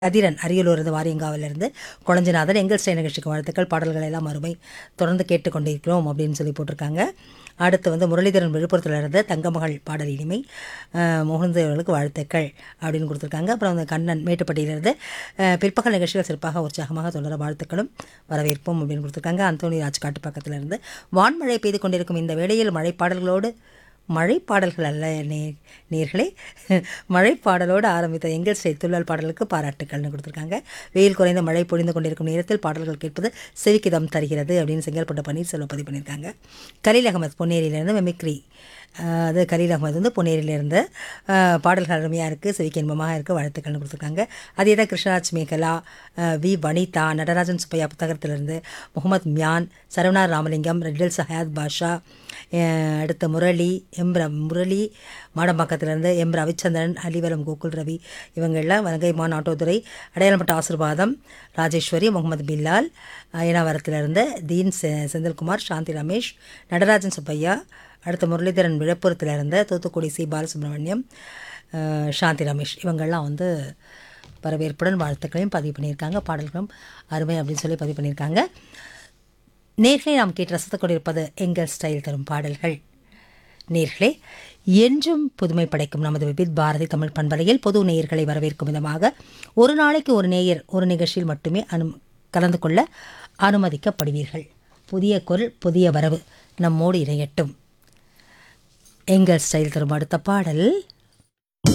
கதிரன் அரியலூர் வாரியங்காவிலிருந்து குழஞ்சிநாதன் எங்கள் ஸ்டே நிகழ்ச்சிக்கு வாழ்த்துக்கள் பாடல்கள் எல்லாம் அருமை தொடர்ந்து கேட்டுக்கொண்டிருக்கிறோம் அப்படின்னு சொல்லி போட்டிருக்காங்க அடுத்து வந்து முரளிதரன் விழுப்புரத்தில் இருந்து தங்கமகள் பாடல் இனிமை அஹ், முகுந்தவர்களுக்கு வாழ்த்துக்கள் அப்படின்னு கொடுத்துருக்காங்க அப்புறம் வந்து கண்ணன் மேட்டுப்பட்டியிலிருந்து அஹ், பிற்பகல் நிகழ்ச்சிகள் சிறப்பாக உற்சாகமாக தொடர வாழ்த்துக்களும் வரவேற்போம் அப்படின்னு கொடுத்துருக்காங்க அந்தோனி ராஜ் காட்டு பக்கத்தில் இருந்து வான்மழை பெய்து கொண்டிருக்கும் இந்த வேளையில் மழை பாடல்களோடு மழை பாடல்கள் அல்ல நே நேர்களே மழை பாடலோடு ஆரம்பித்த எங்கள் ஸ்ரீ துள்ளல் பாடலுக்கு பாராட்டுக்கள்னு கொடுத்துருக்காங்க வெயில் குறைந்த மழை பொழிந்து கொண்டிருக்கும் நேரத்தில் பாடல்கள் கேட்பது செவிக்கிதம் தருகிறது அப்படின்னு செங்கல்பட்டு பன்னீர்செல்வம் பதிவு பண்ணியிருக்காங்க கலீல் அகமது பொன்னேரியிலேருந்து மெமிக்ரி ஆஹ் அது கலீல் அகமது வந்து பொன்னேரியிலேருந்து ஆஹ் பாடல்கள் அருமையாக இருக்குது செவிக்கு இன்பமாக இருக்குது வாழ்த்துக்கள்னு கொடுத்துருக்காங்க அதே தான் கிருஷ்ணராஜ் மேகலா ஆஹ் வி வனிதா நடராஜன் சுப்பையா புத்தகத்திலிருந்து முகமது மியான் சரவணா ராமலிங்கம் ரெட்டில் சஹாத் பாஷா ஆஹ் அடுத்து முரளி எம் ர முரளி மாடம்பாக்கத்திலிருந்து எம் ரவிச்சந்திரன் அலிவரம் கோகுல் ரவி இவங்கெல்லாம் வலங்கைமான் ஆட்டோதுறை அடையாளப்பட்ட ஆசிர்வாதம் ராஜேஸ்வரி முகமது பில்லால் அயனாவரத்திலிருந்து தீன் செ செந்தில்குமார் சாந்தி ரமேஷ் நடராஜன் சுப்பையா அடுத்து முரளிதரன் விழுப்புரத்திலிருந்து தூத்துக்குடி சி பாலசுப்ரமணியம் அஹ், சாந்தி ரமேஷ் இவங்கெல்லாம் வந்து வரவேற்புடன் வாழ்த்துக்களையும் பதிவு பண்ணியிருக்காங்க பாடல்களும் அருமை அப்படின்னு சொல்லி பதிவு பண்ணியிருக்காங்க நேர்களை நாம் கேட்டு ரசித்துக் கொண்டிருப்பது எங்கள் ஸ்டைல் தரும் பாடல்கள் நேர்களே என்றும் புதுமை படைக்கும் நமது விபித் பாரதி தமிழ் பண்பலையில் பொது நேயர்களை வரவேற்கும் விதமாக ஒரு நாளைக்கு ஒரு நேயர் ஒரு நிகழ்ச்சியில் மட்டுமே அனு கலந்து கொள்ள அனுமதிக்கப்படுவீர்கள் புதிய குரல் புதிய வரவு நம்மோடு இணையட்டும் எங்கள் ஸ்டைல் தரும் அடுத்த பாடல்